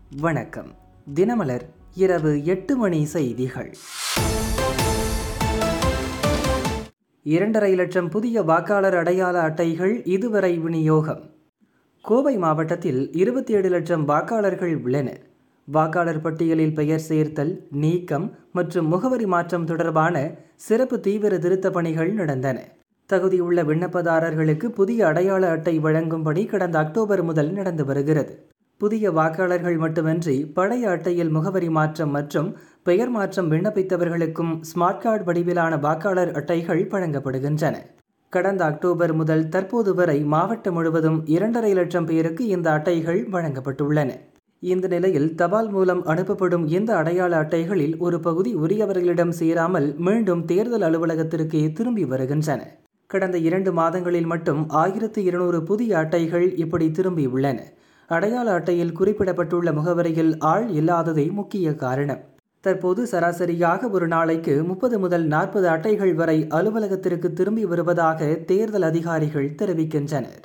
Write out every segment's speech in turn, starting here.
வணக்கம் தினமலர் இரவு எட்டு மணி செய்திகள் இரண்டரை லட்சம் புதிய வாக்காளர் அடையாள அட்டைகள் இதுவரை விநியோகம் கோவை மாவட்டத்தில் இருபத்தி ஏழு லட்சம் வாக்காளர்கள் உள்ளனர் வாக்காளர் பட்டியலில் பெயர் சேர்த்தல் நீக்கம் மற்றும் முகவரி மாற்றம் தொடர்பான சிறப்பு தீவிர திருத்தப் பணிகள் நடந்தன தகுதியுள்ள விண்ணப்பதாரர்களுக்கு புதிய அடையாள அட்டை வழங்கும்படி கடந்த அக்டோபர் முதல் நடந்து வருகிறது புதிய வாக்காளர்கள் மட்டுமின்றி பழைய அட்டையில் முகவரி மாற்றம் மற்றும் பெயர் மாற்றம் விண்ணப்பித்தவர்களுக்கும் ஸ்மார்ட் கார்டு வடிவிலான வாக்காளர் அட்டைகள் வழங்கப்படுகின்றன கடந்த அக்டோபர் முதல் தற்போது வரை மாவட்டம் முழுவதும் இரண்டரை லட்சம் பேருக்கு இந்த அட்டைகள் வழங்கப்பட்டுள்ளன இந்த நிலையில் தபால் மூலம் அனுப்பப்படும் இந்த அடையாள அட்டைகளில் ஒரு பகுதி உரியவர்களிடம் சேராமல் மீண்டும் தேர்தல் அலுவலகத்திற்கே திரும்பி வருகின்றன கடந்த இரண்டு மாதங்களில் மட்டும் ஆயிரத்து இருநூறு புதிய அட்டைகள் இப்படி திரும்பியுள்ளன அடையாள அட்டையில் குறிப்பிடப்பட்டுள்ள முகவரியில் ஆள் இல்லாததே முக்கிய காரணம் தற்போது சராசரியாக ஒரு நாளைக்கு முப்பது முதல் நாற்பது அட்டைகள் வரை அலுவலகத்திற்கு திரும்பி வருவதாக தேர்தல் அதிகாரிகள் தெரிவிக்கின்றனர்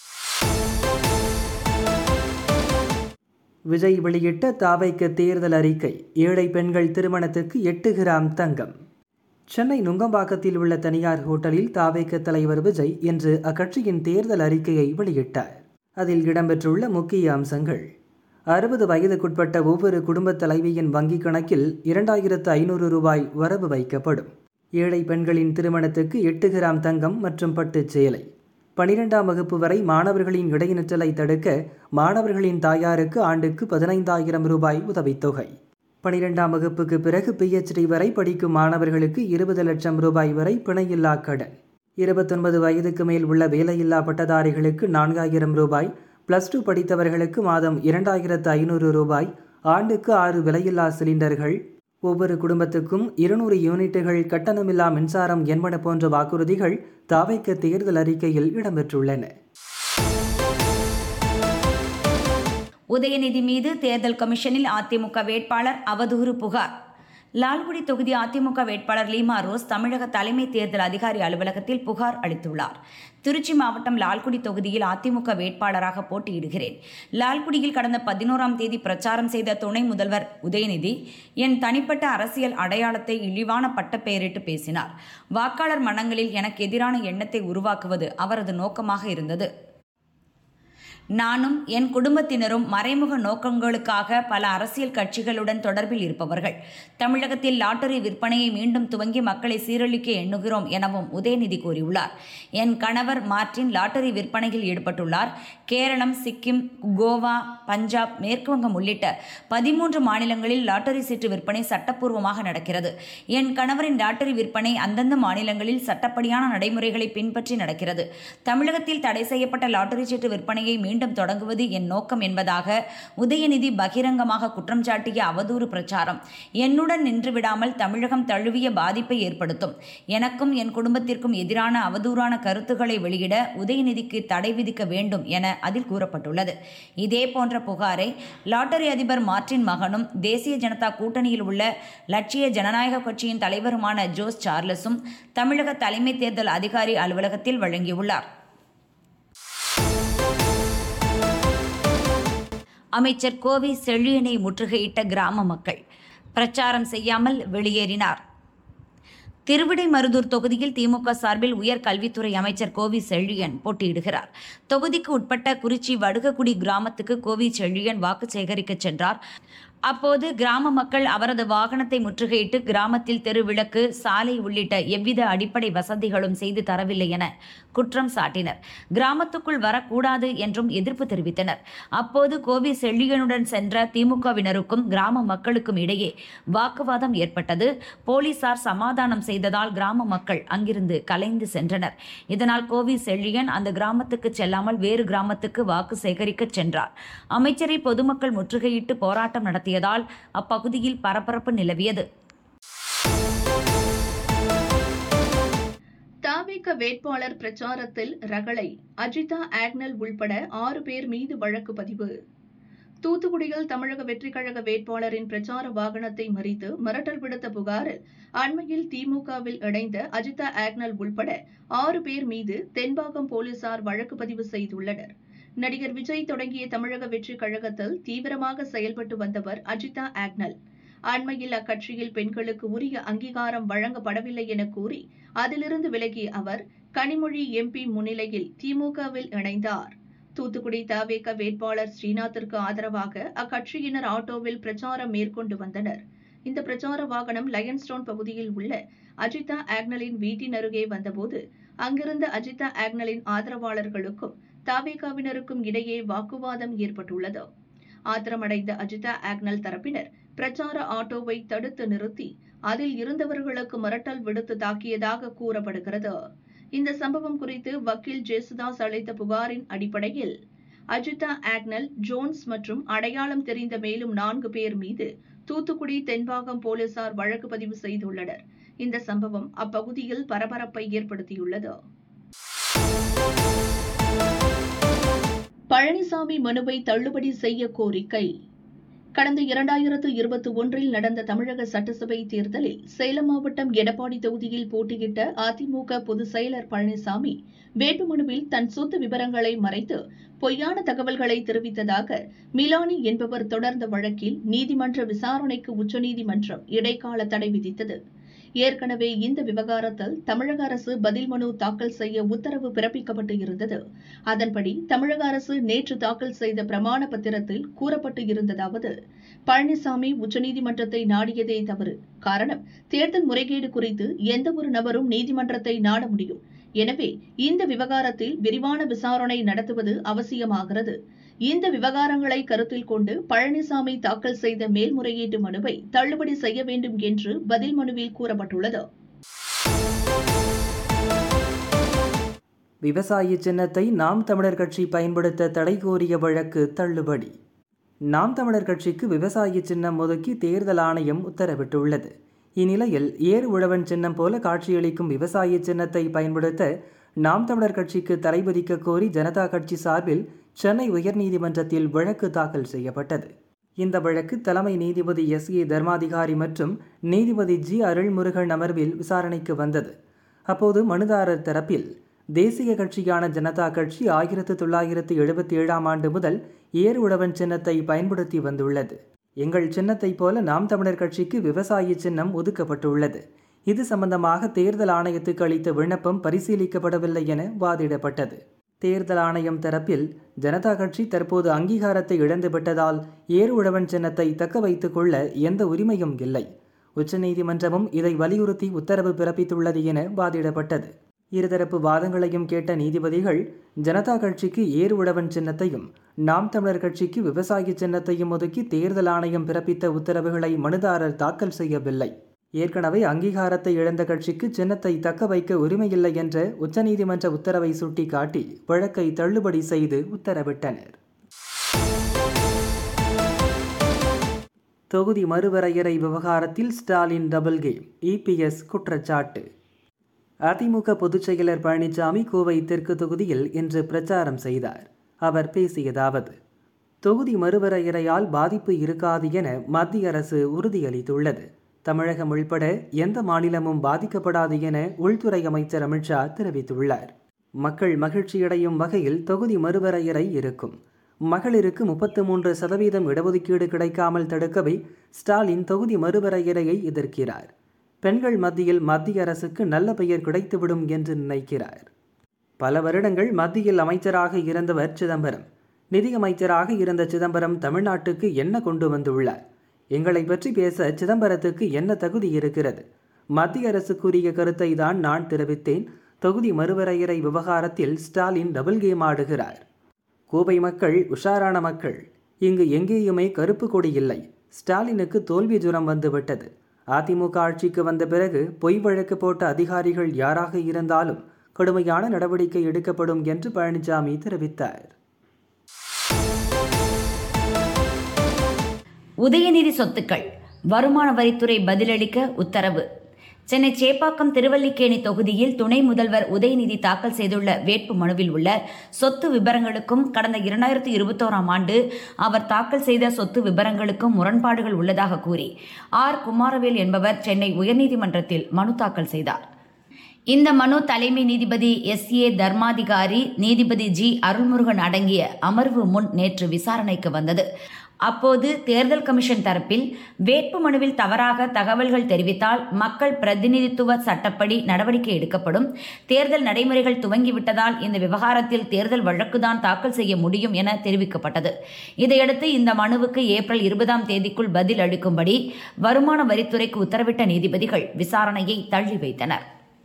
விஜய் வெளியிட்ட தாவைக்கு தேர்தல் அறிக்கை ஏழை பெண்கள் திருமணத்துக்கு எட்டு கிராம் தங்கம் சென்னை நுங்கம்பாக்கத்தில் உள்ள தனியார் ஹோட்டலில் தாவேக்க தலைவர் விஜய் இன்று அக்கட்சியின் தேர்தல் அறிக்கையை வெளியிட்டார் அதில் இடம்பெற்றுள்ள முக்கிய அம்சங்கள் அறுபது வயதுக்குட்பட்ட ஒவ்வொரு குடும்பத் தலைவியின் வங்கிக் கணக்கில் இரண்டாயிரத்து ஐநூறு ரூபாய் வரவு வைக்கப்படும் ஏழை பெண்களின் திருமணத்துக்கு எட்டு கிராம் தங்கம் மற்றும் பட்டுச் சேலை பனிரெண்டாம் வகுப்பு வரை மாணவர்களின் இடைநிற்றலை தடுக்க மாணவர்களின் தாயாருக்கு ஆண்டுக்கு பதினைந்தாயிரம் ரூபாய் உதவித்தொகை பனிரெண்டாம் வகுப்புக்கு பிறகு பிஹெச்டி வரை படிக்கும் மாணவர்களுக்கு இருபது லட்சம் ரூபாய் வரை பிணையில்லா கடன் இருபத்தொன்பது வயதுக்கு மேல் உள்ள வேலையில்லா பட்டதாரிகளுக்கு நான்காயிரம் ரூபாய் பிளஸ் டூ படித்தவர்களுக்கு மாதம் இரண்டாயிரத்து ஐநூறு ரூபாய் ஆண்டுக்கு ஆறு விலையில்லா சிலிண்டர்கள் ஒவ்வொரு குடும்பத்துக்கும் இருநூறு யூனிட்டுகள் கட்டணமில்லா மின்சாரம் என்பன போன்ற வாக்குறுதிகள் தாவைக்க தேர்தல் அறிக்கையில் இடம்பெற்றுள்ளன உதயநிதி மீது தேர்தல் கமிஷனில் அதிமுக வேட்பாளர் அவதூறு புகார் லால்குடி தொகுதி அதிமுக வேட்பாளர் லீமா ரோஸ் தமிழக தலைமை தேர்தல் அதிகாரி அலுவலகத்தில் புகார் அளித்துள்ளார் திருச்சி மாவட்டம் லால்குடி தொகுதியில் அதிமுக வேட்பாளராக போட்டியிடுகிறேன் லால்குடியில் கடந்த பதினோராம் தேதி பிரச்சாரம் செய்த துணை முதல்வர் உதயநிதி என் தனிப்பட்ட அரசியல் அடையாளத்தை இழிவான பட்டப்பெயரிட்டு பேசினார் வாக்காளர் மனங்களில் எனக்கு எதிரான எண்ணத்தை உருவாக்குவது அவரது நோக்கமாக இருந்தது நானும் என் குடும்பத்தினரும் மறைமுக நோக்கங்களுக்காக பல அரசியல் கட்சிகளுடன் தொடர்பில் இருப்பவர்கள் தமிழகத்தில் லாட்டரி விற்பனையை மீண்டும் துவங்கி மக்களை சீரழிக்க எண்ணுகிறோம் எனவும் உதயநிதி கூறியுள்ளார் என் கணவர் மார்டின் லாட்டரி விற்பனையில் ஈடுபட்டுள்ளார் கேரளம் சிக்கிம் கோவா பஞ்சாப் மேற்குவங்கம் உள்ளிட்ட பதிமூன்று மாநிலங்களில் லாட்டரி சீட்டு விற்பனை சட்டப்பூர்வமாக நடக்கிறது என் கணவரின் லாட்டரி விற்பனை அந்தந்த மாநிலங்களில் சட்டப்படியான நடைமுறைகளை பின்பற்றி நடக்கிறது தமிழகத்தில் தடை செய்யப்பட்ட லாட்டரி சீட்டு விற்பனையை மீண்டும் தொடங்குவது என் நோக்கம் என்பதாக உதயநிதி பகிரங்கமாக குற்றம் சாட்டிய அவதூறு பிரச்சாரம் என்னுடன் நின்று விடாமல் தமிழகம் தழுவிய பாதிப்பை ஏற்படுத்தும் எனக்கும் என் குடும்பத்திற்கும் எதிரான அவதூறான கருத்துக்களை வெளியிட உதயநிதிக்கு தடை விதிக்க வேண்டும் என அதில் கூறப்பட்டுள்ளது இதே போன்ற புகாரை லாட்டரி அதிபர் மார்டின் மகனும் தேசிய ஜனதா கூட்டணியில் உள்ள லட்சிய ஜனநாயக கட்சியின் தலைவருமான ஜோஸ் சார்லஸும் தமிழக தலைமை தேர்தல் அதிகாரி அலுவலகத்தில் வழங்கியுள்ளார் அமைச்சர் கோவி செழியனை முற்றுகையிட்ட கிராம மக்கள் பிரச்சாரம் செய்யாமல் வெளியேறினார் திருவிடைமருதூர் தொகுதியில் திமுக சார்பில் உயர் கல்வித்துறை அமைச்சர் கோவி செழியன் போட்டியிடுகிறார் தொகுதிக்கு உட்பட்ட குறிச்சி வடுகக்குடி கிராமத்துக்கு கோவி செழியன் வாக்கு சேகரிக்க சென்றார் அப்போது கிராம மக்கள் அவரது வாகனத்தை முற்றுகையிட்டு கிராமத்தில் தெருவிளக்கு சாலை உள்ளிட்ட எவ்வித அடிப்படை வசதிகளும் செய்து தரவில்லை என குற்றம் சாட்டினர் கிராமத்துக்குள் வரக்கூடாது என்றும் எதிர்ப்பு தெரிவித்தனர் அப்போது கோவி செழியனுடன் சென்ற திமுகவினருக்கும் கிராம மக்களுக்கும் இடையே வாக்குவாதம் ஏற்பட்டது போலீசார் சமாதானம் செய்ததால் கிராம மக்கள் அங்கிருந்து கலைந்து சென்றனர் இதனால் கோவி செழியன் அந்த கிராமத்துக்கு செல்லாமல் வேறு கிராமத்துக்கு வாக்கு சேகரிக்க சென்றார் அமைச்சரை பொதுமக்கள் முற்றுகையிட்டு போராட்டம் நடத்தியதால் அப்பகுதியில் பரபரப்பு நிலவியது தாவேக வேட்பாளர் பிரச்சாரத்தில் ரகளை அஜிதா ஆக்னல் உள்பட ஆறு பேர் மீது வழக்கு பதிவு தூத்துக்குடியில் தமிழக வெற்றிக் கழக வேட்பாளரின் பிரச்சார வாகனத்தை மறித்து மிரட்டல் விடுத்த புகாரில் அண்மையில் திமுகவில் இணைந்த அஜிதா ஆக்னல் உள்பட ஆறு பேர் மீது தென்பாகம் போலீசார் வழக்கு பதிவு செய்துள்ளனர் நடிகர் விஜய் தொடங்கிய தமிழக வெற்றிக் கழகத்தில் தீவிரமாக செயல்பட்டு வந்தவர் அஜிதா ஆக்னல் அண்மையில் அக்கட்சியில் பெண்களுக்கு உரிய அங்கீகாரம் வழங்கப்படவில்லை என கூறி அதிலிருந்து விலகிய அவர் கனிமொழி எம்பி முன்னிலையில் திமுகவில் இணைந்தார் தூத்துக்குடி தவேக வேட்பாளர் ஸ்ரீநாத்திற்கு ஆதரவாக அக்கட்சியினர் ஆட்டோவில் பிரச்சாரம் மேற்கொண்டு வந்தனர் இந்த பிரச்சார வாகனம் லயன்ஸ்டோன் பகுதியில் உள்ள அஜிதா ஆக்னலின் வீட்டின் அருகே வந்தபோது அங்கிருந்த அஜிதா ஆக்னலின் ஆதரவாளர்களுக்கும் தாவேகாவினருக்கும் இடையே வாக்குவாதம் ஏற்பட்டுள்ளது ஆத்திரமடைந்த அஜிதா ஆக்னல் தரப்பினர் பிரச்சார ஆட்டோவை தடுத்து நிறுத்தி அதில் இருந்தவர்களுக்கு மிரட்டல் விடுத்து தாக்கியதாக கூறப்படுகிறது இந்த சம்பவம் குறித்து வக்கீல் ஜேசுதாஸ் அளித்த புகாரின் அடிப்படையில் அஜிதா ஆக்னல் ஜோன்ஸ் மற்றும் அடையாளம் தெரிந்த மேலும் நான்கு பேர் மீது தூத்துக்குடி தென்பாகம் போலீசார் வழக்கு பதிவு செய்துள்ளனர் இந்த சம்பவம் அப்பகுதியில் பரபரப்பை ஏற்படுத்தியுள்ளது பழனிசாமி மனுவை தள்ளுபடி செய்ய கோரிக்கை கடந்த இரண்டாயிரத்து இருபத்தி ஒன்றில் நடந்த தமிழக சட்டசபை தேர்தலில் சேலம் மாவட்டம் எடப்பாடி தொகுதியில் போட்டியிட்ட அதிமுக பொதுச் செயலர் பழனிசாமி வேட்புமனுவில் தன் சொத்து விவரங்களை மறைத்து பொய்யான தகவல்களை தெரிவித்ததாக மிலானி என்பவர் தொடர்ந்த வழக்கில் நீதிமன்ற விசாரணைக்கு உச்சநீதிமன்றம் இடைக்கால தடை விதித்தது ஏற்கனவே இந்த விவகாரத்தில் தமிழக அரசு பதில் மனு தாக்கல் செய்ய உத்தரவு பிறப்பிக்கப்பட்டு இருந்தது அதன்படி தமிழக அரசு நேற்று தாக்கல் செய்த பிரமாண பத்திரத்தில் கூறப்பட்டு இருந்ததாவது பழனிசாமி உச்சநீதிமன்றத்தை நாடியதே தவறு காரணம் தேர்தல் முறைகேடு குறித்து எந்த ஒரு நபரும் நீதிமன்றத்தை நாட முடியும் எனவே இந்த விவகாரத்தில் விரிவான விசாரணை நடத்துவது அவசியமாகிறது இந்த விவகாரங்களை கருத்தில் கொண்டு பழனிசாமி தாக்கல் செய்த மேல்முறையீட்டு மனுவை தள்ளுபடி செய்ய வேண்டும் என்று பதில் மனுவில் கூறப்பட்டுள்ளது விவசாய சின்னத்தை நாம் தமிழர் கட்சி பயன்படுத்த தடை கோரிய வழக்கு தள்ளுபடி நாம் தமிழர் கட்சிக்கு விவசாய சின்னம் ஒதுக்கி தேர்தல் ஆணையம் உத்தரவிட்டுள்ளது இந்நிலையில் ஏர் உழவன் சின்னம் போல காட்சியளிக்கும் விவசாய சின்னத்தை பயன்படுத்த நாம் தமிழர் கட்சிக்கு தடைவிதிக்க கோரி ஜனதா கட்சி சார்பில் சென்னை உயர்நீதிமன்றத்தில் வழக்கு தாக்கல் செய்யப்பட்டது இந்த வழக்கு தலைமை நீதிபதி எஸ் ஏ தர்மாதிகாரி மற்றும் நீதிபதி ஜி அருள்முருகன் அமர்வில் விசாரணைக்கு வந்தது அப்போது மனுதாரர் தரப்பில் தேசிய கட்சியான ஜனதா கட்சி ஆயிரத்து தொள்ளாயிரத்து எழுபத்தி ஏழாம் ஆண்டு முதல் ஏர் உழவன் சின்னத்தை பயன்படுத்தி வந்துள்ளது எங்கள் சின்னத்தைப் போல நாம் தமிழர் கட்சிக்கு விவசாய சின்னம் ஒதுக்கப்பட்டுள்ளது இது சம்பந்தமாக தேர்தல் ஆணையத்துக்கு அளித்த விண்ணப்பம் பரிசீலிக்கப்படவில்லை என வாதிடப்பட்டது தேர்தல் ஆணையம் தரப்பில் ஜனதா கட்சி தற்போது அங்கீகாரத்தை இழந்துவிட்டதால் ஏர் உழவன் சின்னத்தை தக்க வைத்துக் கொள்ள எந்த உரிமையும் இல்லை உச்சநீதிமன்றமும் இதை வலியுறுத்தி உத்தரவு பிறப்பித்துள்ளது என வாதிடப்பட்டது இருதரப்பு வாதங்களையும் கேட்ட நீதிபதிகள் ஜனதா கட்சிக்கு ஏர் உழவன் சின்னத்தையும் நாம் தமிழர் கட்சிக்கு விவசாய சின்னத்தையும் ஒதுக்கி தேர்தல் ஆணையம் பிறப்பித்த உத்தரவுகளை மனுதாரர் தாக்கல் செய்யவில்லை ஏற்கனவே அங்கீகாரத்தை இழந்த கட்சிக்கு சின்னத்தை தக்க வைக்க உரிமையில்லை என்ற உச்சநீதிமன்ற உத்தரவை சுட்டிக்காட்டி வழக்கை தள்ளுபடி செய்து உத்தரவிட்டனர் தொகுதி மறுவரையறை விவகாரத்தில் ஸ்டாலின் டபுள் கேம் இபிஎஸ் குற்றச்சாட்டு அதிமுக பொதுச் செயலர் பழனிசாமி கோவை தெற்கு தொகுதியில் இன்று பிரச்சாரம் செய்தார் அவர் பேசியதாவது தொகுதி மறுவரையறையால் பாதிப்பு இருக்காது என மத்திய அரசு உறுதியளித்துள்ளது தமிழகம் உள்பட எந்த மாநிலமும் பாதிக்கப்படாது என உள்துறை அமைச்சர் அமித்ஷா தெரிவித்துள்ளார் மக்கள் மகிழ்ச்சியடையும் வகையில் தொகுதி மறுவரையறை இருக்கும் மகளிருக்கு முப்பத்து மூன்று சதவீதம் இடஒதுக்கீடு கிடைக்காமல் தடுக்கவே ஸ்டாலின் தொகுதி மறுவரையறையை எதிர்க்கிறார் பெண்கள் மத்தியில் மத்திய அரசுக்கு நல்ல பெயர் கிடைத்துவிடும் என்று நினைக்கிறார் பல வருடங்கள் மத்தியில் அமைச்சராக இருந்தவர் சிதம்பரம் நிதியமைச்சராக இருந்த சிதம்பரம் தமிழ்நாட்டுக்கு என்ன கொண்டு வந்துள்ளார் எங்களை பற்றி பேச சிதம்பரத்துக்கு என்ன தகுதி இருக்கிறது மத்திய அரசு கூறிய கருத்தை தான் நான் தெரிவித்தேன் தொகுதி மறுவரையறை விவகாரத்தில் ஸ்டாலின் டபுள் கேம் ஆடுகிறார் கோவை மக்கள் உஷாரான மக்கள் இங்கு எங்கேயுமே கருப்பு கொடி இல்லை ஸ்டாலினுக்கு தோல்வி ஜுரம் வந்துவிட்டது அதிமுக ஆட்சிக்கு வந்த பிறகு பொய் வழக்கு போட்ட அதிகாரிகள் யாராக இருந்தாலும் கடுமையான நடவடிக்கை எடுக்கப்படும் என்று பழனிசாமி தெரிவித்தார் உதயநிதி சொத்துக்கள் வருமான வரித்துறை பதிலளிக்க உத்தரவு சென்னை சேப்பாக்கம் திருவல்லிக்கேணி தொகுதியில் துணை முதல்வர் உதயநிதி தாக்கல் செய்துள்ள வேட்பு மனுவில் உள்ள சொத்து விவரங்களுக்கும் கடந்த இரண்டாயிரத்தி இருபத்தோராம் ஆண்டு அவர் தாக்கல் செய்த சொத்து விவரங்களுக்கும் முரண்பாடுகள் உள்ளதாக கூறி ஆர் குமாரவேல் என்பவர் சென்னை உயர்நீதிமன்றத்தில் மனு தாக்கல் செய்தார் இந்த மனு தலைமை நீதிபதி எஸ் ஏ தர்மாதிகாரி நீதிபதி ஜி அருள்முருகன் அடங்கிய அமர்வு முன் நேற்று விசாரணைக்கு வந்தது அப்போது தேர்தல் கமிஷன் தரப்பில் வேட்பு மனுவில் தவறாக தகவல்கள் தெரிவித்தால் மக்கள் பிரதிநிதித்துவ சட்டப்படி நடவடிக்கை எடுக்கப்படும் தேர்தல் நடைமுறைகள் துவங்கிவிட்டதால் இந்த விவகாரத்தில் தேர்தல் வழக்குதான் தாக்கல் செய்ய முடியும் என தெரிவிக்கப்பட்டது இதையடுத்து இந்த மனுவுக்கு ஏப்ரல் இருபதாம் தேதிக்குள் பதில் அளிக்கும்படி வருமான வரித்துறைக்கு உத்தரவிட்ட நீதிபதிகள் விசாரணையை தள்ளி வைத்தனர்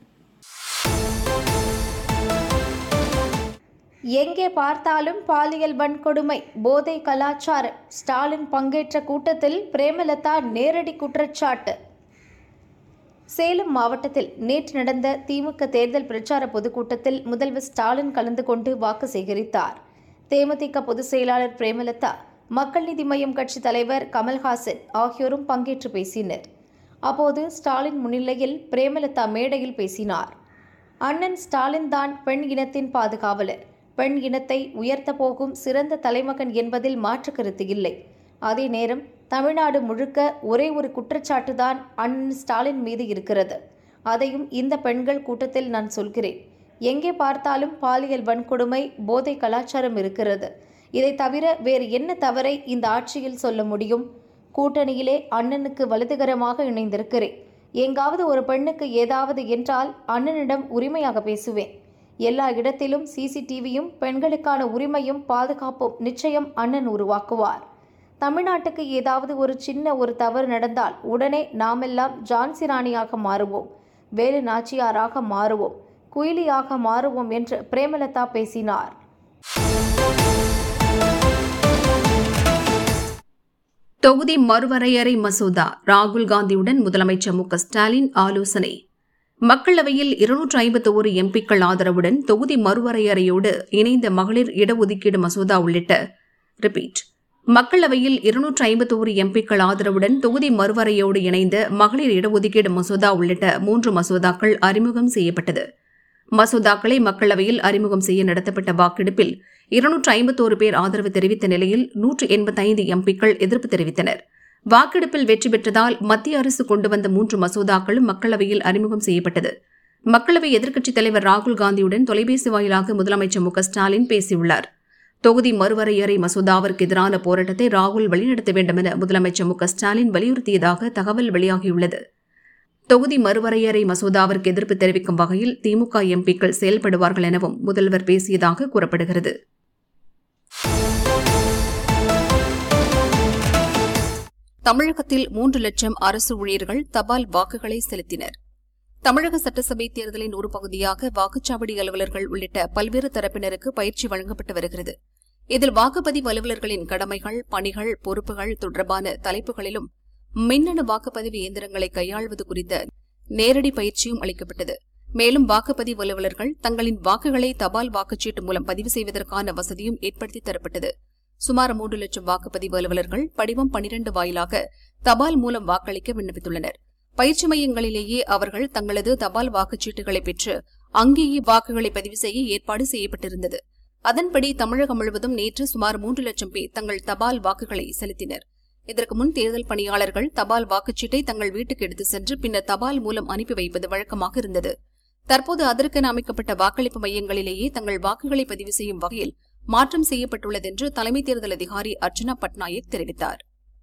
எங்கே பார்த்தாலும் பாலியல் வன்கொடுமை போதை கலாச்சாரம் ஸ்டாலின் பங்கேற்ற கூட்டத்தில் பிரேமலதா நேரடி குற்றச்சாட்டு சேலம் மாவட்டத்தில் நேற்று நடந்த திமுக தேர்தல் பிரச்சார பொதுக்கூட்டத்தில் முதல்வர் ஸ்டாலின் கலந்து கொண்டு வாக்கு சேகரித்தார் தேமுதிக பொதுச் செயலாளர் பிரேமலதா மக்கள் நீதி மய்யம் கட்சி தலைவர் கமல்ஹாசன் ஆகியோரும் பங்கேற்று பேசினர் அப்போது ஸ்டாலின் முன்னிலையில் பிரேமலதா மேடையில் பேசினார் அண்ணன் ஸ்டாலின் தான் பெண் இனத்தின் பாதுகாவலர் பெண் இனத்தை உயர்த்த போகும் சிறந்த தலைமகன் என்பதில் மாற்று கருத்து இல்லை அதே நேரம் தமிழ்நாடு முழுக்க ஒரே ஒரு குற்றச்சாட்டு தான் அண்ணன் ஸ்டாலின் மீது இருக்கிறது அதையும் இந்த பெண்கள் கூட்டத்தில் நான் சொல்கிறேன் எங்கே பார்த்தாலும் பாலியல் வன்கொடுமை போதை கலாச்சாரம் இருக்கிறது இதை தவிர வேறு என்ன தவறை இந்த ஆட்சியில் சொல்ல முடியும் கூட்டணியிலே அண்ணனுக்கு வலதுகரமாக இணைந்திருக்கிறேன் எங்காவது ஒரு பெண்ணுக்கு ஏதாவது என்றால் அண்ணனிடம் உரிமையாக பேசுவேன் எல்லா இடத்திலும் சிசிடிவியும் பெண்களுக்கான உரிமையும் பாதுகாப்பும் நிச்சயம் அண்ணன் உருவாக்குவார் தமிழ்நாட்டுக்கு ஏதாவது ஒரு சின்ன ஒரு தவறு நடந்தால் உடனே நாமெல்லாம் ஜான்சி ராணியாக மாறுவோம் வேலு நாச்சியாராக மாறுவோம் குயிலியாக மாறுவோம் என்று பிரேமலதா பேசினார் தொகுதி மறுவரையறை மசோதா ராகுல் காந்தியுடன் முதலமைச்சர் மு க ஸ்டாலின் ஆலோசனை மக்களவையில் இருநூற்று ஐம்பத்தி ஒரு எம்பிக்கள் ஆதரவுடன் தொகுதி மறுவரையறையோடு இணைந்த மகளிர் இடஒதுக்கீடு மசோதா உள்ளிட்ட ரிப்பீட் மக்களவையில் இருநூற்று ஐம்பத்தி ஒரு எம்பிக்கள் ஆதரவுடன் தொகுதி மறுவரையோடு இணைந்த மகளிர் இடஒதுக்கீடு மசோதா உள்ளிட்ட மூன்று மசோதாக்கள் அறிமுகம் செய்யப்பட்டது மசோதாக்களை மக்களவையில் அறிமுகம் செய்ய நடத்தப்பட்ட வாக்கெடுப்பில் இருநூற்று ஐம்பத்தோரு பேர் ஆதரவு தெரிவித்த நிலையில் நூற்று எண்பத்தைந்து எம்பிக்கள் எதிர்ப்பு தெரிவித்தனர் வாக்கெடுப்பில் வெற்றி பெற்றதால் மத்திய அரசு கொண்டு வந்த மூன்று மசோதாக்களும் மக்களவையில் அறிமுகம் செய்யப்பட்டது மக்களவை எதிர்க்கட்சித் தலைவர் ராகுல் காந்தியுடன் தொலைபேசி வாயிலாக முதலமைச்சர் மு க ஸ்டாலின் பேசியுள்ளார் தொகுதி மறுவரையறை மசோதாவிற்கு எதிரான போராட்டத்தை ராகுல் வழிநடத்த வேண்டும் என முதலமைச்சர் மு க ஸ்டாலின் வலியுறுத்தியதாக தகவல் வெளியாகியுள்ளது தொகுதி மறுவரையறை மசோதாவிற்கு எதிர்ப்பு தெரிவிக்கும் வகையில் திமுக எம்பிக்கள் செயல்படுவார்கள் எனவும் முதல்வர் பேசியதாக கூறப்படுகிறது தமிழகத்தில் மூன்று லட்சம் அரசு ஊழியர்கள் தபால் வாக்குகளை செலுத்தினர் தமிழக சட்டசபை தேர்தலின் ஒரு பகுதியாக வாக்குச்சாவடி அலுவலர்கள் உள்ளிட்ட பல்வேறு தரப்பினருக்கு பயிற்சி வழங்கப்பட்டு வருகிறது இதில் வாக்குப்பதிவு அலுவலர்களின் கடமைகள் பணிகள் பொறுப்புகள் தொடர்பான தலைப்புகளிலும் மின்னணு வாக்குப்பதிவு இயந்திரங்களை கையாள்வது குறித்த நேரடி பயிற்சியும் அளிக்கப்பட்டது மேலும் வாக்குப்பதிவு அலுவலர்கள் தங்களின் வாக்குகளை தபால் வாக்குச்சீட்டு மூலம் பதிவு செய்வதற்கான வசதியும் ஏற்படுத்தி தரப்பட்டது சுமார் மூன்று லட்சம் வாக்குப்பதிவு அலுவலர்கள் படிவம் பனிரண்டு வாயிலாக தபால் மூலம் வாக்களிக்க விண்ணப்பித்துள்ளனர் பயிற்சி மையங்களிலேயே அவர்கள் தங்களது தபால் வாக்குச்சீட்டுகளை பெற்று அங்கேயே வாக்குகளை பதிவு செய்ய ஏற்பாடு செய்யப்பட்டிருந்தது அதன்படி தமிழகம் முழுவதும் நேற்று சுமார் மூன்று லட்சம் பேர் தங்கள் தபால் வாக்குகளை செலுத்தினர் இதற்கு முன் தேர்தல் பணியாளர்கள் தபால் வாக்குச்சீட்டை தங்கள் வீட்டுக்கு எடுத்து சென்று பின்னர் தபால் மூலம் அனுப்பி வைப்பது வழக்கமாக இருந்தது தற்போது அதற்கென அமைக்கப்பட்ட வாக்களிப்பு மையங்களிலேயே தங்கள் வாக்குகளை பதிவு செய்யும் வகையில் மாற்றம் செய்யப்பட்டுள்ளது என்று தலைமை தேர்தல் அதிகாரி அர்ச்சனா பட்நாயக் தெரிவித்தார்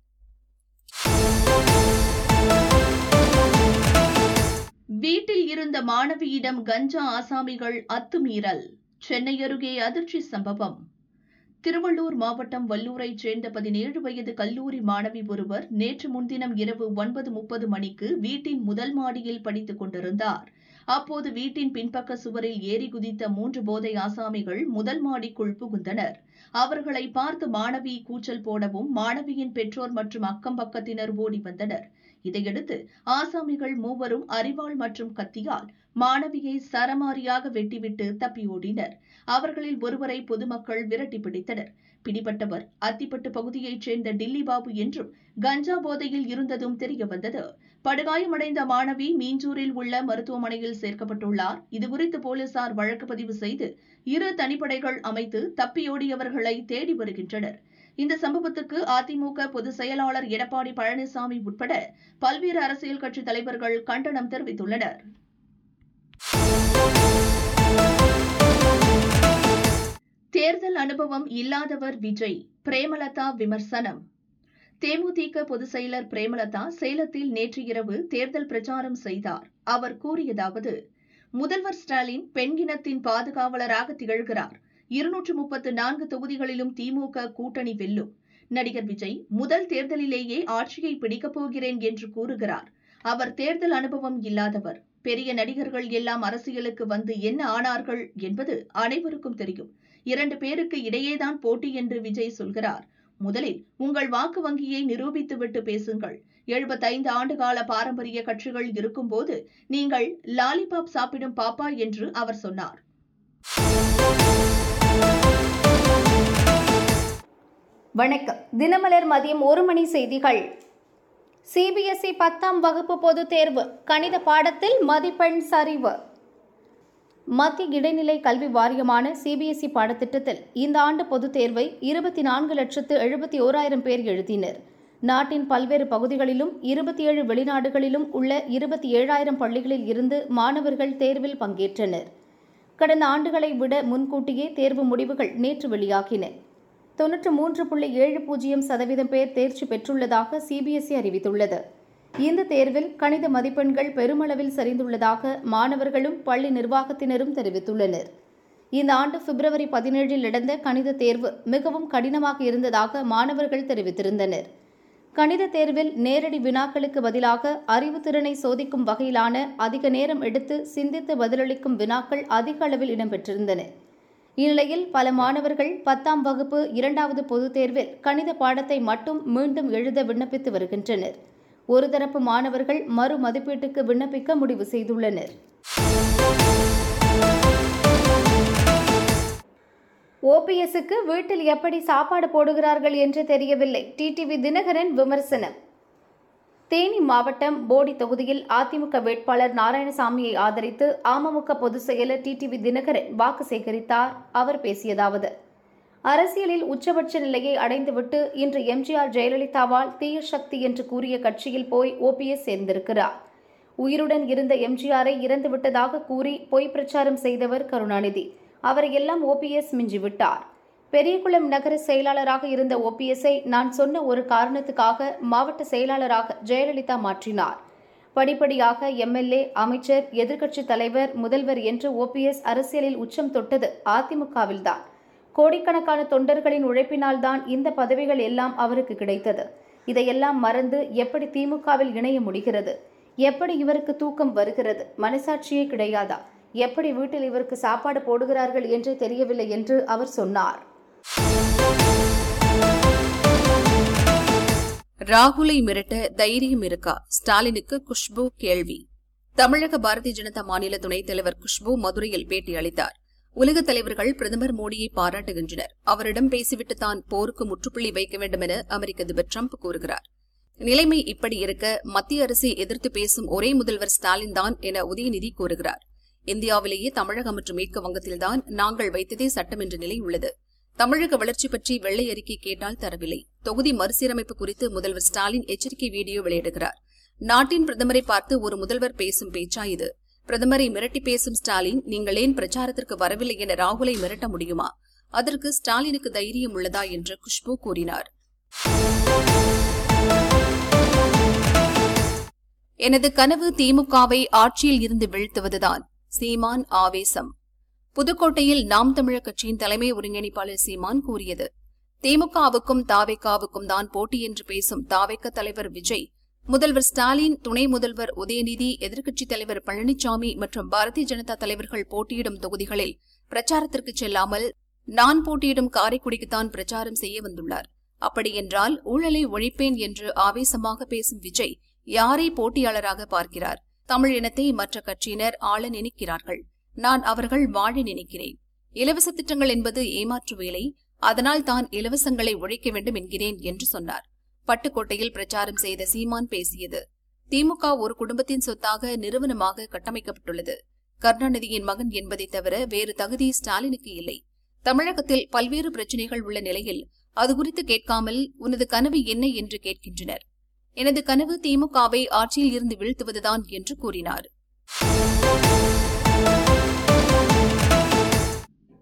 வீட்டில் இருந்த மாணவியிடம் கஞ்சா ஆசாமிகள் அத்துமீறல் சென்னை அருகே அதிர்ச்சி சம்பவம் திருவள்ளூர் மாவட்டம் வல்லூரைச் சேர்ந்த பதினேழு வயது கல்லூரி மாணவி ஒருவர் நேற்று முன்தினம் இரவு ஒன்பது முப்பது மணிக்கு வீட்டின் முதல் மாடியில் படித்துக் கொண்டிருந்தார் அப்போது வீட்டின் பின்பக்க சுவரில் ஏறி குதித்த மூன்று போதை ஆசாமிகள் முதல் மாடிக்குள் புகுந்தனர் அவர்களை பார்த்து மாணவி கூச்சல் போடவும் மாணவியின் பெற்றோர் மற்றும் அக்கம் பக்கத்தினர் ஓடி வந்தனர் இதையடுத்து ஆசாமிகள் மூவரும் அரிவாள் மற்றும் கத்தியால் மாணவியை சரமாரியாக வெட்டிவிட்டு தப்பியோடினர் அவர்களில் ஒருவரை பொதுமக்கள் விரட்டி பிடித்தனர் பிடிபட்டவர் அத்திப்பட்டு பகுதியைச் சேர்ந்த டில்லி பாபு என்றும் கஞ்சா போதையில் இருந்ததும் தெரியவந்தது படுகாயமடைந்த மாணவி மீஞ்சூரில் உள்ள மருத்துவமனையில் சேர்க்கப்பட்டுள்ளார் இதுகுறித்து போலீசார் வழக்கு பதிவு செய்து இரு தனிப்படைகள் அமைத்து தப்பியோடியவர்களை தேடி வருகின்றனர் இந்த சம்பவத்துக்கு அதிமுக பொதுச் செயலாளர் எடப்பாடி பழனிசாமி உட்பட பல்வேறு அரசியல் கட்சித் தலைவர்கள் கண்டனம் தெரிவித்துள்ளனர் தேர்தல் அனுபவம் இல்லாதவர் விஜய் பிரேமலதா விமர்சனம் தேமுதிக பொதுச் செயலர் பிரேமலதா சேலத்தில் நேற்று இரவு தேர்தல் பிரச்சாரம் செய்தார் அவர் கூறியதாவது முதல்வர் ஸ்டாலின் பெண் இனத்தின் பாதுகாவலராக திகழ்கிறார் இருநூற்று முப்பத்து நான்கு தொகுதிகளிலும் திமுக கூட்டணி வெல்லும் நடிகர் விஜய் முதல் தேர்தலிலேயே ஆட்சியை பிடிக்கப் போகிறேன் என்று கூறுகிறார் அவர் தேர்தல் அனுபவம் இல்லாதவர் பெரிய நடிகர்கள் எல்லாம் அரசியலுக்கு வந்து என்ன ஆனார்கள் என்பது அனைவருக்கும் தெரியும் இரண்டு பேருக்கு இடையேதான் போட்டி என்று விஜய் சொல்கிறார் முதலில் உங்கள் வாக்கு வங்கியை நிரூபித்துவிட்டு பேசுங்கள் எழுபத்தைந்து ஆண்டுகால பாரம்பரிய கட்சிகள் இருக்கும்போது நீங்கள் லாலிபாப் சாப்பிடும் பாப்பா என்று அவர் சொன்னார் வணக்கம் தினமலர் மதியம் ஒரு மணி செய்திகள் சிபிஎஸ்இ பத்தாம் வகுப்பு பொதுத் தேர்வு கணித பாடத்தில் மதிப்பெண் சரிவு மத்திய இடைநிலை கல்வி வாரியமான சிபிஎஸ்இ பாடத்திட்டத்தில் இந்த ஆண்டு பொதுத் தேர்வை இருபத்தி நான்கு லட்சத்து எழுபத்தி ஓராயிரம் பேர் எழுதினர் நாட்டின் பல்வேறு பகுதிகளிலும் இருபத்தி ஏழு வெளிநாடுகளிலும் உள்ள இருபத்தி ஏழாயிரம் பள்ளிகளில் இருந்து மாணவர்கள் தேர்வில் பங்கேற்றனர் கடந்த ஆண்டுகளை விட முன்கூட்டியே தேர்வு முடிவுகள் நேற்று வெளியாகின தொன்னூற்று மூன்று புள்ளி ஏழு பூஜ்ஜியம் சதவீதம் பேர் தேர்ச்சி பெற்றுள்ளதாக சிபிஎஸ்இ அறிவித்துள்ளது இந்த தேர்வில் கணித மதிப்பெண்கள் பெருமளவில் சரிந்துள்ளதாக மாணவர்களும் பள்ளி நிர்வாகத்தினரும் தெரிவித்துள்ளனர் இந்த ஆண்டு பிப்ரவரி பதினேழில் நடந்த கணித தேர்வு மிகவும் கடினமாக இருந்ததாக மாணவர்கள் தெரிவித்திருந்தனர் கணித தேர்வில் நேரடி வினாக்களுக்கு பதிலாக அறிவுத்திறனை சோதிக்கும் வகையிலான அதிக நேரம் எடுத்து சிந்தித்து பதிலளிக்கும் வினாக்கள் அதிக அளவில் இடம்பெற்றிருந்தன இந்நிலையில் பல மாணவர்கள் பத்தாம் வகுப்பு இரண்டாவது பொதுத் தேர்வில் கணித பாடத்தை மட்டும் மீண்டும் எழுத விண்ணப்பித்து வருகின்றனர் ஒரு தரப்பு மாணவர்கள் மறு மதிப்பீட்டுக்கு விண்ணப்பிக்க முடிவு செய்துள்ளனர் ஓபிஎஸ்க்கு வீட்டில் எப்படி சாப்பாடு போடுகிறார்கள் என்று தெரியவில்லை டிடிவி தினகரன் விமர்சனம் தேனி மாவட்டம் போடி தொகுதியில் அதிமுக வேட்பாளர் நாராயணசாமியை ஆதரித்து அமமுக பொதுச் செயலர் டிடிவி தினகரன் வாக்கு சேகரித்தார் அவர் பேசியதாவது அரசியலில் உச்சபட்ச நிலையை அடைந்துவிட்டு இன்று எம்ஜிஆர் ஜெயலலிதாவால் தீய சக்தி என்று கூறிய கட்சியில் போய் ஓபிஎஸ் சேர்ந்திருக்கிறார் உயிருடன் இருந்த எம்ஜிஆரை இறந்துவிட்டதாக கூறி பொய் பிரச்சாரம் செய்தவர் கருணாநிதி அவரை எல்லாம் ஓபிஎஸ் மிஞ்சிவிட்டார் பெரியகுளம் நகர செயலாளராக இருந்த ஓபிஎஸ்ஐ நான் சொன்ன ஒரு காரணத்துக்காக மாவட்ட செயலாளராக ஜெயலலிதா மாற்றினார் படிப்படியாக எம்எல்ஏ அமைச்சர் எதிர்க்கட்சித் தலைவர் முதல்வர் என்று ஓபிஎஸ் அரசியலில் உச்சம் தொட்டது அதிமுகவில்தான் கோடிக்கணக்கான தொண்டர்களின் உழைப்பினால்தான் இந்த பதவிகள் எல்லாம் அவருக்கு கிடைத்தது இதையெல்லாம் மறந்து எப்படி திமுகவில் இணைய முடிகிறது எப்படி இவருக்கு தூக்கம் வருகிறது மனசாட்சியே கிடையாதா எப்படி வீட்டில் இவருக்கு சாப்பாடு போடுகிறார்கள் என்றே தெரியவில்லை என்று அவர் சொன்னார் ராகுலை மிரட்ட தைரியம் இருக்கா ஸ்டாலினுக்கு குஷ்பு கேள்வி தமிழக பாரதிய ஜனதா மாநில துணைத் தலைவர் குஷ்பு மதுரையில் பேட்டி அளித்தார் உலக தலைவர்கள் பிரதமர் மோடியை பாராட்டுகின்றனர் அவரிடம் பேசிவிட்டு தான் போருக்கு முற்றுப்புள்ளி வைக்க வேண்டும் என அமெரிக்க அதிபர் டிரம்ப் கூறுகிறார் நிலைமை இப்படி இருக்க மத்திய அரசை எதிர்த்து பேசும் ஒரே முதல்வர் ஸ்டாலின் தான் என உதயநிதி கூறுகிறார் இந்தியாவிலேயே தமிழகம் மற்றும் மேற்கு வங்கத்தில்தான் நாங்கள் வைத்ததே சட்டம் என்ற நிலை உள்ளது தமிழக வளர்ச்சி பற்றி வெள்ளை அறிக்கை கேட்டால் தரவில்லை தொகுதி மறுசீரமைப்பு குறித்து முதல்வர் ஸ்டாலின் எச்சரிக்கை வீடியோ வெளியிடுகிறார் நாட்டின் பிரதமரை பார்த்து ஒரு முதல்வர் பேசும் பேச்சா இது பிரதமரை மிரட்டி பேசும் ஸ்டாலின் நீங்கள் ஏன் பிரச்சாரத்திற்கு வரவில்லை என ராகுலை மிரட்ட முடியுமா அதற்கு ஸ்டாலினுக்கு தைரியம் உள்ளதா என்று குஷ்பு கூறினார் எனது கனவு திமுகவை ஆட்சியில் இருந்து வீழ்த்துவதுதான் சீமான் ஆவேசம் புதுக்கோட்டையில் நாம் தமிழர் கட்சியின் தலைமை ஒருங்கிணைப்பாளர் சீமான் கூறியது திமுகவுக்கும் தாவேக்காவுக்கும் தான் போட்டி என்று பேசும் தாவேக்க தலைவர் விஜய் முதல்வர் ஸ்டாலின் துணை முதல்வர் உதயநிதி எதிர்க்கட்சித் தலைவர் பழனிசாமி மற்றும் பாரதிய ஜனதா தலைவர்கள் போட்டியிடும் தொகுதிகளில் பிரச்சாரத்திற்கு செல்லாமல் நான் போட்டியிடும் காரைக்குடிக்குத்தான் பிரச்சாரம் செய்ய வந்துள்ளார் அப்படியென்றால் ஊழலை ஒழிப்பேன் என்று ஆவேசமாக பேசும் விஜய் யாரை போட்டியாளராக பார்க்கிறார் தமிழ் இனத்தை மற்ற கட்சியினர் ஆள நினைக்கிறார்கள் நான் அவர்கள் வாழ நினைக்கிறேன் இலவச திட்டங்கள் என்பது ஏமாற்று வேலை அதனால் தான் இலவசங்களை ஒழிக்க வேண்டும் என்கிறேன் என்று சொன்னார் பட்டுக்கோட்டையில் பிரச்சாரம் செய்த சீமான் பேசியது திமுக ஒரு குடும்பத்தின் சொத்தாக நிறுவனமாக கட்டமைக்கப்பட்டுள்ளது கருணாநிதியின் மகன் என்பதை தவிர வேறு தகுதி ஸ்டாலினுக்கு இல்லை தமிழகத்தில் பல்வேறு பிரச்சினைகள் உள்ள நிலையில் அது குறித்து கேட்காமல் உனது கனவு என்ன என்று கேட்கின்றனர் எனது கனவு திமுகவை ஆட்சியில் இருந்து வீழ்த்துவதுதான் என்று கூறினார்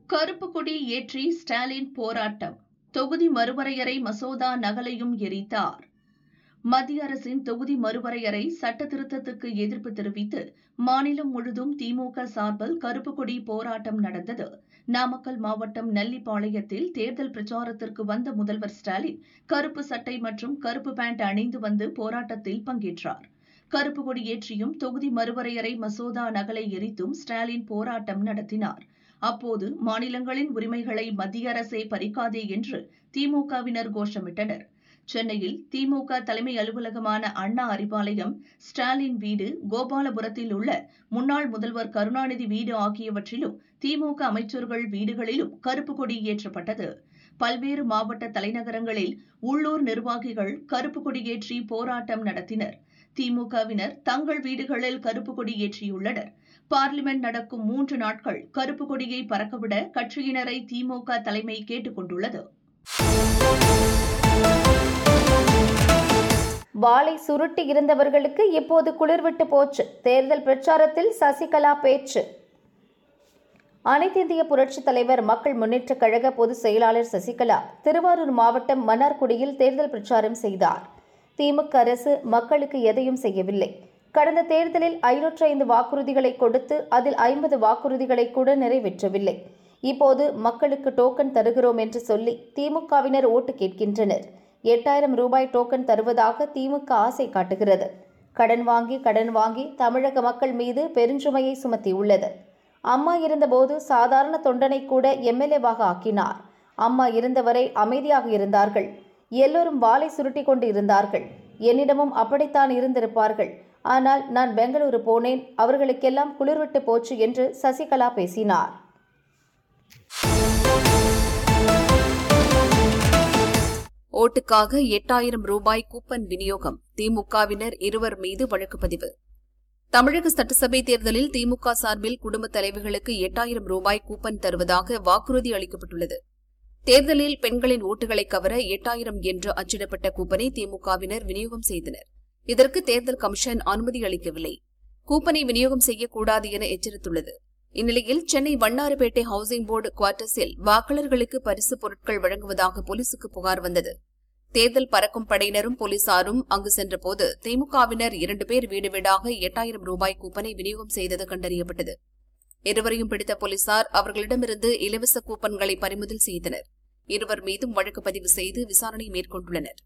கருப்பு கொடி ஏற்றி ஸ்டாலின் போராட்டம் தொகுதி மறுவரையறை மசோதா நகலையும் எரித்தார் மத்திய அரசின் தொகுதி மறுவரையறை சட்ட திருத்தத்துக்கு எதிர்ப்பு தெரிவித்து மாநிலம் முழுதும் திமுக சார்பில் கருப்பு கொடி போராட்டம் நடந்தது நாமக்கல் மாவட்டம் நெல்லிப்பாளையத்தில் தேர்தல் பிரச்சாரத்திற்கு வந்த முதல்வர் ஸ்டாலின் கருப்பு சட்டை மற்றும் கருப்பு பேண்ட் அணிந்து வந்து போராட்டத்தில் பங்கேற்றார் கருப்பு கொடி ஏற்றியும் தொகுதி மறுவரையறை மசோதா நகலை எரித்தும் ஸ்டாலின் போராட்டம் நடத்தினார் அப்போது மாநிலங்களின் உரிமைகளை மத்திய அரசே பறிக்காதே என்று திமுகவினர் கோஷமிட்டனர் சென்னையில் திமுக தலைமை அலுவலகமான அண்ணா அறிவாலயம் ஸ்டாலின் வீடு கோபாலபுரத்தில் உள்ள முன்னாள் முதல்வர் கருணாநிதி வீடு ஆகியவற்றிலும் திமுக அமைச்சர்கள் வீடுகளிலும் கருப்பு கொடி ஏற்றப்பட்டது பல்வேறு மாவட்ட தலைநகரங்களில் உள்ளூர் நிர்வாகிகள் கருப்பு கொடி ஏற்றி போராட்டம் நடத்தினர் திமுகவினர் தங்கள் வீடுகளில் கருப்பு கொடி ஏற்றியுள்ளனர் பார்லிமெண்ட் நடக்கும் மூன்று நாட்கள் கருப்பு கொடியை பறக்கவிட கட்சியினரை திமுக தலைமை கேட்டுக் கொண்டுள்ளது வாளை சுருட்டி இருந்தவர்களுக்கு இப்போது குளிர்விட்டு போச்சு தேர்தல் பிரச்சாரத்தில் சசிகலா பேச்சு அனைத்திந்திய புரட்சித் தலைவர் மக்கள் முன்னேற்றக் கழக பொதுச் செயலாளர் சசிகலா திருவாரூர் மாவட்டம் மன்னார்குடியில் தேர்தல் பிரச்சாரம் செய்தார் திமுக அரசு மக்களுக்கு எதையும் செய்யவில்லை கடந்த தேர்தலில் ஐநூற்று ஐந்து வாக்குறுதிகளை கொடுத்து அதில் ஐம்பது வாக்குறுதிகளை கூட நிறைவேற்றவில்லை இப்போது மக்களுக்கு டோக்கன் தருகிறோம் என்று சொல்லி திமுகவினர் ஓட்டு கேட்கின்றனர் எட்டாயிரம் ரூபாய் டோக்கன் தருவதாக திமுக ஆசை காட்டுகிறது கடன் வாங்கி கடன் வாங்கி தமிழக மக்கள் மீது பெருஞ்சுமையை சுமத்தியுள்ளது அம்மா இருந்தபோது சாதாரண தொண்டனை கூட எம்எல்ஏவாக ஆக்கினார் அம்மா இருந்தவரை அமைதியாக இருந்தார்கள் எல்லோரும் வாளை சுருட்டி கொண்டு இருந்தார்கள் என்னிடமும் அப்படித்தான் இருந்திருப்பார்கள் ஆனால் நான் பெங்களூரு போனேன் அவர்களுக்கெல்லாம் குளிர்விட்டு போச்சு என்று சசிகலா பேசினார் ஓட்டுக்காக எட்டாயிரம் ரூபாய் கூப்பன் விநியோகம் திமுகவினர் இருவர் மீது வழக்கு பதிவு தமிழக சட்டசபை தேர்தலில் திமுக சார்பில் குடும்பத் தலைவர்களுக்கு எட்டாயிரம் ரூபாய் கூப்பன் தருவதாக வாக்குறுதி அளிக்கப்பட்டுள்ளது தேர்தலில் பெண்களின் ஓட்டுகளை கவர எட்டாயிரம் என்று அச்சிடப்பட்ட கூப்பனை திமுகவினர் விநியோகம் செய்தனர் இதற்கு தேர்தல் கமிஷன் அனுமதி அளிக்கவில்லை கூப்பனை விநியோகம் செய்யக்கூடாது என எச்சரித்துள்ளது இந்நிலையில் சென்னை வண்ணாரப்பேட்டை ஹவுசிங் போர்டு குவார்ட்டர்ஸில் வாக்காளர்களுக்கு பரிசுப் பொருட்கள் வழங்குவதாக போலீசுக்கு புகார் வந்தது தேர்தல் பறக்கும் படையினரும் போலீசாரும் அங்கு சென்றபோது திமுகவினர் இரண்டு பேர் வீடு வீடாக எட்டாயிரம் ரூபாய் கூப்பனை விநியோகம் செய்தது கண்டறியப்பட்டது இருவரையும் பிடித்த போலீசார் அவர்களிடமிருந்து இலவச கூப்பன்களை பறிமுதல் செய்தனர் இருவர் மீதும் வழக்கு பதிவு செய்து விசாரணை மேற்கொண்டுள்ளனர்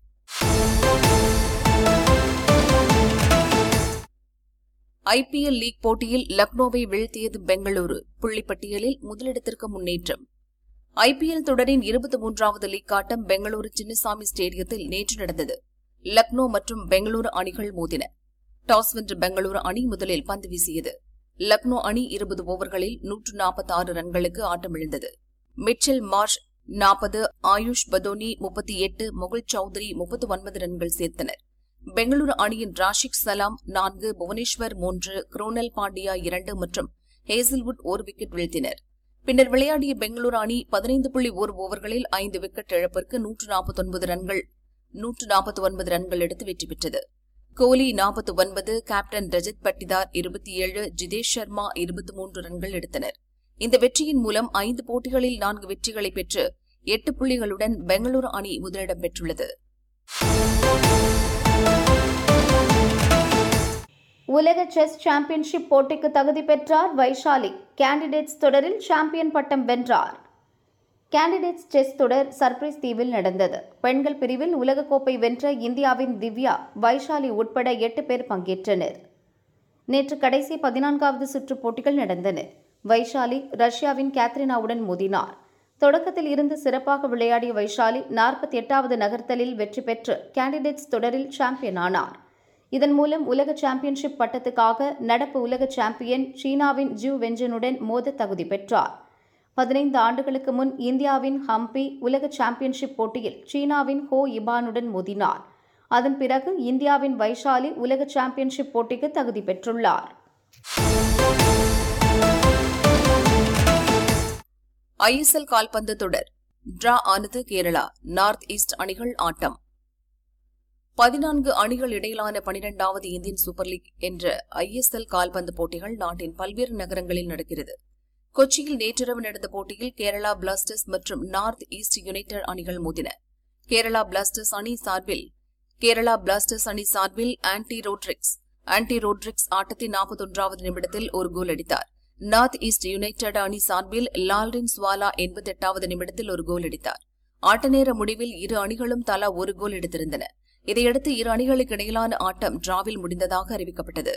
ஐபிஎல் லீக் போட்டியில் லக்னோவை வீழ்த்தியது பெங்களூரு புள்ளிப்பட்டியலில் முதலிடத்திற்கு முன்னேற்றம் ஐபிஎல் தொடரின் இருபத்தி மூன்றாவது லீக் ஆட்டம் பெங்களூரு சின்னசாமி ஸ்டேடியத்தில் நேற்று நடந்தது லக்னோ மற்றும் பெங்களூரு அணிகள் மோதின டாஸ் வென்ற பெங்களூரு அணி முதலில் பந்து வீசியது லக்னோ அணி இருபது ஓவர்களில் நூற்று நாற்பத்தி ஆறு ரன்களுக்கு ஆட்டமிழந்தது மிச்சல் மார்ஷ் நாற்பது ஆயுஷ் பதோனி முப்பத்தி எட்டு முகுல் சௌத்ரி முப்பத்து ஒன்பது ரன்கள் சேர்த்தனர் பெங்களூரு அணியின் ராஷிக் சலாம் நான்கு புவனேஸ்வர் மூன்று குரோனல் பாண்டியா இரண்டு மற்றும் ஹேசில்வுட் ஒரு விக்கெட் வீழ்த்தினர் பின்னர் விளையாடிய பெங்களூரு அணி பதினைந்து புள்ளி ஒரு ஓவர்களில் ஐந்து விக்கெட் இழப்பிற்கு நூற்று நாற்பத்தொன்பது ரன்கள் நூற்று நாற்பத்தி ஒன்பது ரன்கள் எடுத்து வெற்றி பெற்றது கோலி நாற்பத்தி ஒன்பது கேப்டன் ரஜத் பட்டிதார் இருபத்தி ஏழு ஜிதேஷ் சர்மா இருபத்தி மூன்று ரன்கள் எடுத்தனர் இந்த வெற்றியின் மூலம் ஐந்து போட்டிகளில் நான்கு வெற்றிகளை பெற்று எட்டு புள்ளிகளுடன் பெங்களூரு அணி முதலிடம் பெற்றுள்ளது உலக செஸ் சாம்பியன்ஷிப் போட்டிக்கு தகுதி பெற்றார் வைஷாலி கேண்டிடேட்ஸ் தொடரில் சாம்பியன் பட்டம் வென்றார் கேண்டிடேட்ஸ் செஸ் தொடர் சர்ப்ரைஸ் தீவில் நடந்தது பெண்கள் பிரிவில் உலகக்கோப்பை வென்ற இந்தியாவின் திவ்யா வைஷாலி உட்பட எட்டு பேர் பங்கேற்றனர் நேற்று கடைசி பதினான்காவது சுற்று போட்டிகள் நடந்தன வைஷாலி ரஷ்யாவின் கேத்ரினாவுடன் மோதினார் தொடக்கத்தில் இருந்து சிறப்பாக விளையாடிய வைஷாலி நாற்பத்தி எட்டாவது நகர்த்தலில் வெற்றி பெற்று கேண்டிடேட்ஸ் தொடரில் சாம்பியன் ஆனார் இதன் மூலம் உலக சாம்பியன்ஷிப் பட்டத்துக்காக நடப்பு உலக சாம்பியன் சீனாவின் ஜிவ் வெஞ்சனுடன் மோத தகுதி பெற்றார் பதினைந்து ஆண்டுகளுக்கு முன் இந்தியாவின் ஹம்பி உலக சாம்பியன்ஷிப் போட்டியில் சீனாவின் ஹோ இபானுடன் மோதினார் அதன் பிறகு இந்தியாவின் வைஷாலி உலக சாம்பியன்ஷிப் போட்டிக்கு தகுதி பெற்றுள்ளார் ஐஎஸ்எல் கால்பந்து தொடர் டிரா ஆனது கேரளா நார்த் ஈஸ்ட் அணிகள் ஆட்டம் பதினான்கு அணிகள் இடையிலான பனிரெண்டாவது இந்தியன் சூப்பர் லீக் என்ற ஐஎஸ்எல் கால்பந்து போட்டிகள் நாட்டின் பல்வேறு நகரங்களில் நடக்கிறது கொச்சியில் நேற்றிரவு நடந்த போட்டியில் கேரளா பிளாஸ்டர்ஸ் மற்றும் நார்த் ஈஸ்ட் யுனைடெட் அணிகள் மோதின கேரளா பிளாஸ்டர்ஸ் அணி சார்பில் கேரளா பிளாஸ்டர்ஸ் அணி சார்பில் ஆன்டி ரோட்ரிக்ஸ் ஆன்டி ரோட்ரிக்ஸ் ஆட்டத்தின் நாற்பத்தொன்றாவது நிமிடத்தில் ஒரு கோல் அடித்தார் நார்த் ஈஸ்ட் யுனைடெட் அணி சார்பில் லால்ரின் ஸ்வாலா எண்பத்தெட்டாவது நிமிடத்தில் ஒரு கோல் அடித்தார் ஆட்ட நேர முடிவில் இரு அணிகளும் தலா ஒரு கோல் எடுத்திருந்தன இதையடுத்து இரு அணிகளுக்கு இடையிலான ஆட்டம் டிராவில் முடிந்ததாக அறிவிக்கப்பட்டது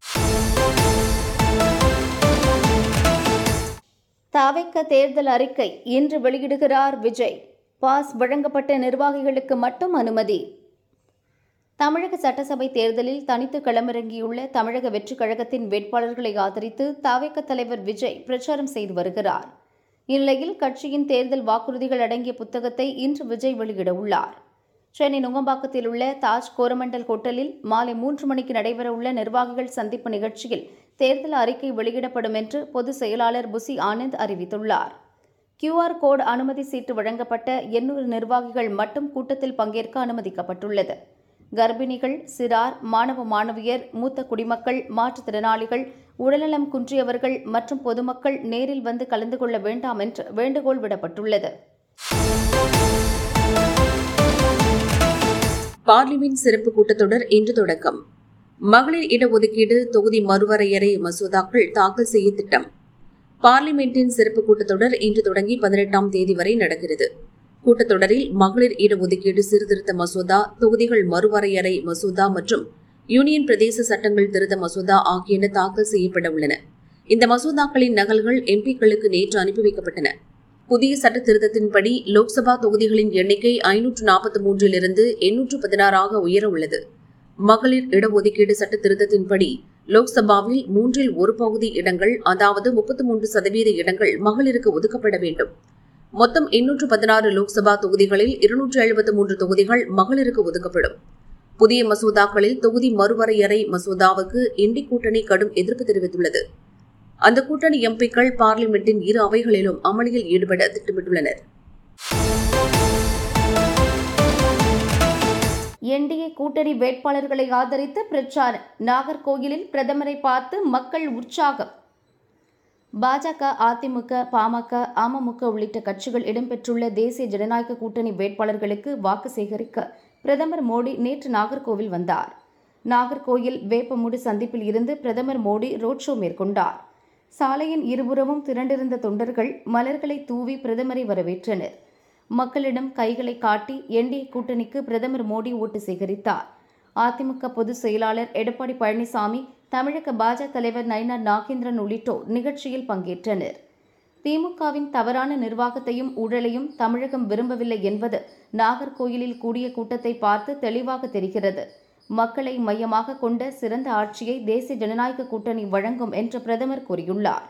தாவைக்க தேர்தல் அறிக்கை இன்று வெளியிடுகிறார் விஜய் பாஸ் வழங்கப்பட்ட நிர்வாகிகளுக்கு மட்டும் அனுமதி தமிழக சட்டசபை தேர்தலில் தனித்து களமிறங்கியுள்ள தமிழக வெற்றிக் கழகத்தின் வேட்பாளர்களை ஆதரித்து தாவேக்க தலைவர் விஜய் பிரச்சாரம் செய்து வருகிறார் இந்நிலையில் கட்சியின் தேர்தல் வாக்குறுதிகள் அடங்கிய புத்தகத்தை இன்று விஜய் வெளியிட உள்ளார் சென்னை நுங்கம்பாக்கத்தில் உள்ள தாஜ் கோரமண்டல் ஹோட்டலில் மாலை மூன்று மணிக்கு நடைபெறவுள்ள நிர்வாகிகள் சந்திப்பு நிகழ்ச்சியில் தேர்தல் அறிக்கை வெளியிடப்படும் என்று பொதுச் செயலாளர் புசி ஆனந்த் அறிவித்துள்ளார் கியூஆர் கோட் அனுமதி சீட்டு வழங்கப்பட்ட எண்ணூறு நிர்வாகிகள் மட்டும் கூட்டத்தில் பங்கேற்க அனுமதிக்கப்பட்டுள்ளது கர்ப்பிணிகள் சிறார் மாணவ மாணவியர் மூத்த குடிமக்கள் மாற்றுத்திறனாளிகள் உடல்நலம் குன்றியவர்கள் மற்றும் பொதுமக்கள் நேரில் வந்து கலந்து கொள்ள வேண்டாம் என்று வேண்டுகோள் விடப்பட்டுள்ளது பார்லிமென்ட் சிறப்பு கூட்டத்தொடர் இன்று தொடக்கம் மகளிர் இடஒதுக்கீடு தொகுதி மறுவரையறை மசோதாக்கள் தாக்கல் செய்ய திட்டம் பார்லிமென்ட்டின் சிறப்பு கூட்டத்தொடர் இன்று தொடங்கி பதினெட்டாம் தேதி வரை நடக்கிறது கூட்டத்தொடரில் மகளிர் இடஒதுக்கீடு சீர்திருத்த மசோதா தொகுதிகள் மறுவரையறை மசோதா மற்றும் யூனியன் பிரதேச சட்டங்கள் திருத்த மசோதா ஆகியன தாக்கல் செய்யப்பட உள்ளன இந்த மசோதாக்களின் நகல்கள் எம்பிக்களுக்கு நேற்று அனுப்பி வைக்கப்பட்டன புதிய சட்ட திருத்தத்தின்படி லோக்சபா தொகுதிகளின் எண்ணிக்கை ஐநூற்று நாற்பத்தி மூன்றிலிருந்து எண்ணூற்று பதினாறாக உயர உள்ளது மகளிர் இடஒதுக்கீடு சட்ட திருத்தத்தின்படி லோக்சபாவில் மூன்றில் ஒரு பகுதி இடங்கள் அதாவது முப்பத்தி மூன்று சதவீத இடங்கள் மகளிருக்கு ஒதுக்கப்பட வேண்டும் மொத்தம் எண்ணூற்று பதினாறு லோக்சபா தொகுதிகளில் இருநூற்று எழுபத்தி மூன்று தொகுதிகள் மகளிருக்கு ஒதுக்கப்படும் புதிய மசோதாக்களில் தொகுதி மறுவரையறை மசோதாவுக்கு இண்டி கூட்டணி கடும் எதிர்ப்பு தெரிவித்துள்ளது அந்த கூட்டணி எம்பிக்கள் பார்லிமென்ட்டின் இரு அவைகளிலும் அமளியில் ஈடுபட திட்டமிட்டுள்ளனர் என்டிஏ கூட்டணி வேட்பாளர்களை ஆதரித்து பிரச்சாரம் நாகர்கோயிலில் பிரதமரை பார்த்து மக்கள் உற்சாகம் பாஜக அதிமுக பாமக அமமுக உள்ளிட்ட கட்சிகள் இடம்பெற்றுள்ள தேசிய ஜனநாயக கூட்டணி வேட்பாளர்களுக்கு வாக்கு சேகரிக்க பிரதமர் மோடி நேற்று நாகர்கோவில் வந்தார் நாகர்கோயில் வேப்பமுடி சந்திப்பில் இருந்து பிரதமர் மோடி ரோட் ஷோ மேற்கொண்டார் சாலையின் இருபுறமும் திரண்டிருந்த தொண்டர்கள் மலர்களை தூவி பிரதமரை வரவேற்றனர் மக்களிடம் கைகளை காட்டி என்டிஏ கூட்டணிக்கு பிரதமர் மோடி ஓட்டு சேகரித்தார் அதிமுக பொதுச் செயலாளர் எடப்பாடி பழனிசாமி தமிழக பாஜக தலைவர் நயினார் நாகேந்திரன் உள்ளிட்டோர் நிகழ்ச்சியில் பங்கேற்றனர் திமுகவின் தவறான நிர்வாகத்தையும் ஊழலையும் தமிழகம் விரும்பவில்லை என்பது நாகர்கோயிலில் கூடிய கூட்டத்தை பார்த்து தெளிவாக தெரிகிறது மக்களை மையமாக கொண்ட சிறந்த ஆட்சியை தேசிய ஜனநாயக கூட்டணி வழங்கும் என்று பிரதமர் கூறியுள்ளார்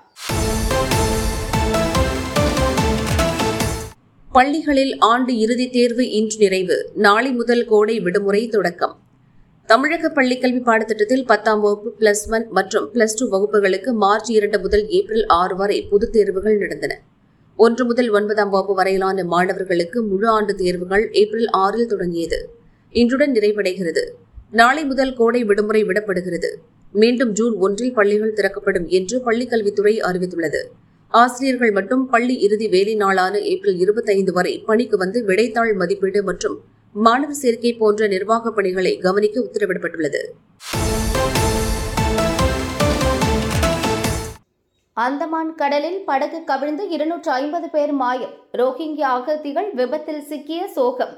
பள்ளிகளில் ஆண்டு இறுதித் தேர்வு இன்று நிறைவு நாளை முதல் கோடை விடுமுறை தொடக்கம் தமிழக பள்ளிக்கல்வி பாடத்திட்டத்தில் பத்தாம் வகுப்பு பிளஸ் ஒன் மற்றும் பிளஸ் டூ வகுப்புகளுக்கு மார்ச் இரண்டு முதல் ஏப்ரல் ஆறு வரை பொதுத் தேர்வுகள் நடந்தன ஒன்று முதல் ஒன்பதாம் வகுப்பு வரையிலான மாணவர்களுக்கு முழு ஆண்டு தேர்வுகள் ஏப்ரல் ஆறில் தொடங்கியது இன்றுடன் நிறைவடைகிறது நாளை முதல் கோடை விடுமுறை விடப்படுகிறது மீண்டும் ஜூன் ஒன்றில் பள்ளிகள் திறக்கப்படும் என்று பள்ளிக்கல்வித்துறை அறிவித்துள்ளது ஆசிரியர்கள் மட்டும் பள்ளி இறுதி வேலை நாளான ஏப்ரல் இருபத்தைந்து வரை பணிக்கு வந்து விடைத்தாள் மதிப்பீடு மற்றும் மாணவர் சேர்க்கை போன்ற நிர்வாகப் பணிகளை கவனிக்க உத்தரவிடப்பட்டுள்ளது அந்தமான் கடலில் படகு கவிழ்ந்து இருநூற்று ஐம்பது பேர் மாயம் ரோஹிங்கியா அகதிகள் விபத்தில் சிக்கிய சோகம்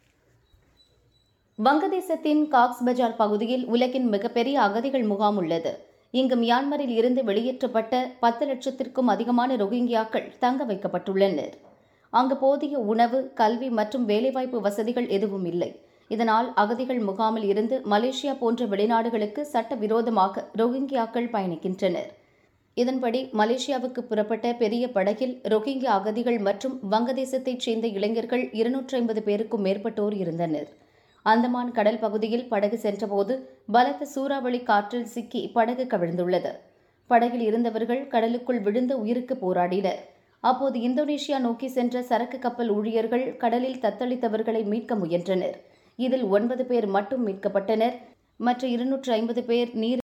வங்கதேசத்தின் காக்ஸ் பஜார் பகுதியில் உலகின் மிகப்பெரிய அகதிகள் முகாம் உள்ளது இங்கு மியான்மரில் இருந்து வெளியேற்றப்பட்ட பத்து லட்சத்திற்கும் அதிகமான ரோஹிங்கியாக்கள் தங்க வைக்கப்பட்டுள்ளனர் அங்கு போதிய உணவு கல்வி மற்றும் வேலைவாய்ப்பு வசதிகள் எதுவும் இல்லை இதனால் அகதிகள் முகாமில் இருந்து மலேசியா போன்ற வெளிநாடுகளுக்கு சட்டவிரோதமாக ரோஹிங்கியாக்கள் பயணிக்கின்றனர் இதன்படி மலேசியாவுக்கு புறப்பட்ட பெரிய படகில் ரோஹிங்கியா அகதிகள் மற்றும் வங்கதேசத்தைச் சேர்ந்த இளைஞர்கள் இருநூற்றி ஐம்பது பேருக்கும் மேற்பட்டோர் இருந்தனர் அந்தமான் கடல் பகுதியில் படகு சென்றபோது பலத்த சூறாவளி காற்றில் சிக்கி படகு கவிழ்ந்துள்ளது படகில் இருந்தவர்கள் கடலுக்குள் விழுந்து உயிருக்கு போராடினர் அப்போது இந்தோனேஷியா நோக்கி சென்ற சரக்கு கப்பல் ஊழியர்கள் கடலில் தத்தளித்தவர்களை மீட்க முயன்றனர் இதில் ஒன்பது பேர் மட்டும் மீட்கப்பட்டனர் மற்ற இருநூற்று ஐம்பது பேர் நீர்